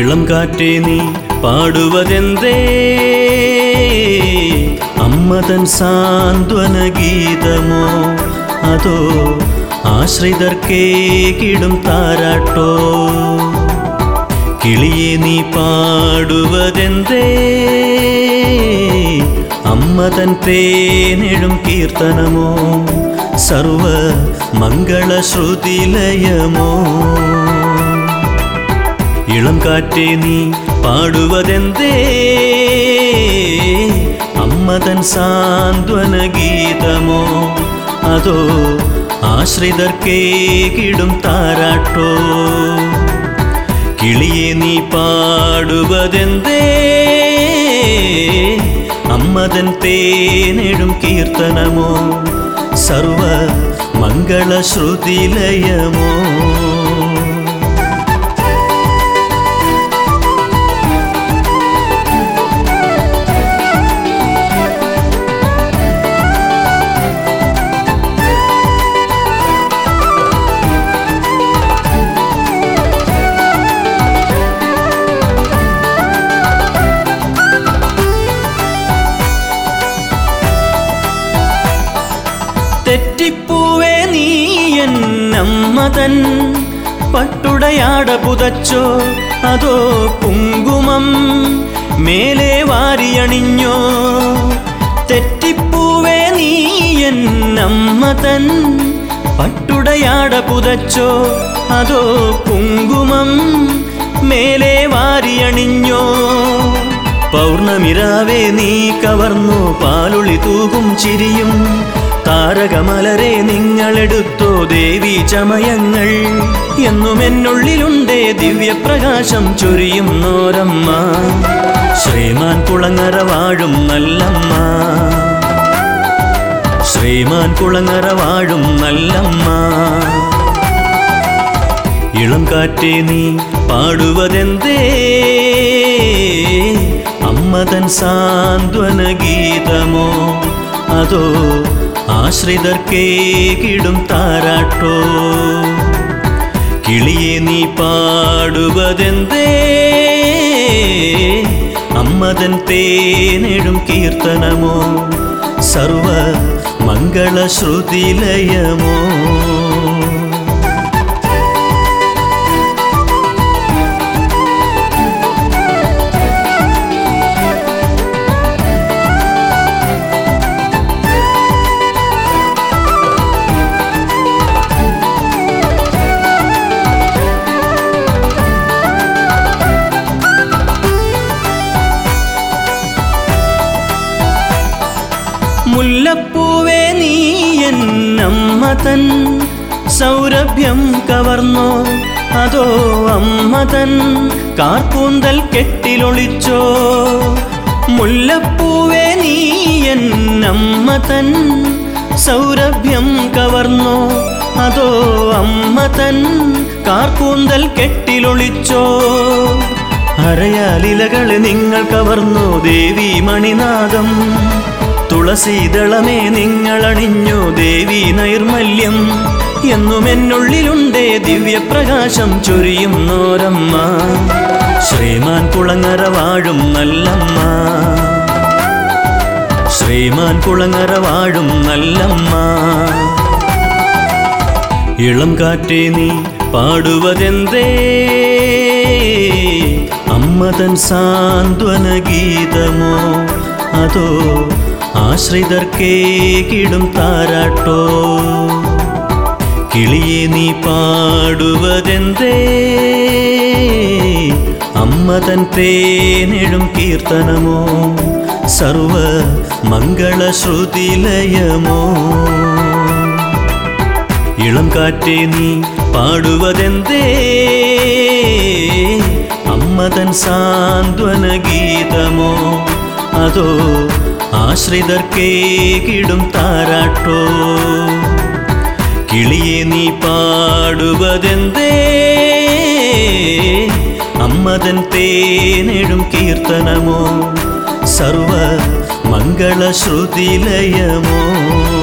ഇളം കാറ്റേ നീ പാടുവതെന്തേ അമ്മതൻ സാന്ത്വന ഗീതമോ അതോ ആശ്രിതർക്കേകിടും താരാട്ടോ കിളിയെ നീ പാടുവതെന്തേ അമ്മതൻ തേനെഴും കീർത്തനമോ സർവ മംഗളശ്രുതിലയമോ ഇളം കാറ്റേ നീ പാടുവതെന്തേ അമ്മതൻ സാന്ത്വന ഗീതമോ അതോ ആശ്രിതർക്കേകിടും താരാട്ടോ കിളിയെ നീ പാടുവതെന്തേ അമ്മതൻ തേനെഴും കീർത്തനമോ സർവ മംഗളശ്രുതിലയമോ തെറ്റിപ്പൂവേ നീ എന്നമ്മതൻ പട്ടുടയാട പുതച്ചോ അതോ കുങ്കുമം മേലെ വാരിയണിഞ്ഞോ തെറ്റിപ്പൂവേ നീ എന്നമ്മതൻ പട്ടുടയാട പുതച്ചോ അതോ കുങ്കുമം മേലെ വാരിയണിഞ്ഞോ പൗർണമിരാവേ നീ കവർന്നു പാലുളി തൂകും ചിരിയും താരകമലരെ നിങ്ങളെടുത്തോ ദേവി ചമയങ്ങൾ എന്നും എന്നുള്ളിലുണ്ടേ ദിവ്യപ്രകാശം ചൊരിയും നോരമ്മ ശ്രീമാൻ കുളങ്ങര വാഴും നല്ലമ്മ ശ്രീമാൻ കുളങ്ങര വാഴും നല്ലമ്മ ഇളം കാറ്റേ നീ പാടുവതെന്തേ അമ്മതൻ സാന്ത്വന ഗീതമോ അതോ ആശ്രിതർക്കേകിടും താരാട്ടോ കിളിയെ നീ പാടുവതെന്തേ അമ്മതൻ തേനെഴും കീർത്തനമോ സർവ മംഗളശ്രുതിലയമോ മുല്ലപ്പൂവേ നീ എന്നമ്മതൻ സൗരഭ്യം കവർന്നോ അതോ അമ്മതൻ കാർക്കൂന്തൽ കെട്ടിലൊളിച്ചോ മുല്ലപ്പൂവേ നീ എന്നമ്മതൻ സൗരഭ്യം കവർന്നോ അതോ അമ്മതൻ കാർക്കൂന്തൽ കെട്ടിലൊളിച്ചോ അരയാലിലകളെ നിങ്ങൾ കവർന്നു ദേവി മണിനാദം തുളസീതളമേ നിങ്ങളണിഞ്ഞു ദേവി നൈർമല്യം എന്നും എന്നുള്ളിലുണ്ടേ ദിവ്യപ്രകാശം ചൊരിയും നോരമ്മ ശ്രീമാൻ കുളങ്ങര വാഴും നല്ലമ്മ ശ്രീമാൻ കുളങ്ങര വാഴും നല്ലമ്മ ഇളം കാറ്റേ നീ പാടുവതെന്തേ അമ്മതൻ സാന്ത്വന ഗീതമോ അതോ ആശ്രിതർക്കേകിടും താരാട്ടോ കിളിയെ നീ പാടുവതെന്തേ അമ്മതൻ തേനെഴും കീർത്തനമോ സർവ മംഗളശ്രുതിലയമോ ഇളം കാറ്റേ നീ പാടുവതെന്തേ അമ്മതൻ സാന്ത്വന ഗീതമോ അതോ ആശ്രിതർക്കേകിടും താരാട്ടോ കിളിയെ നീ പാടുവതെന്തേ അമ്മതൻ തേനെഴും കീർത്തനമോ സർവ മംഗളശ്രുതിലയമോ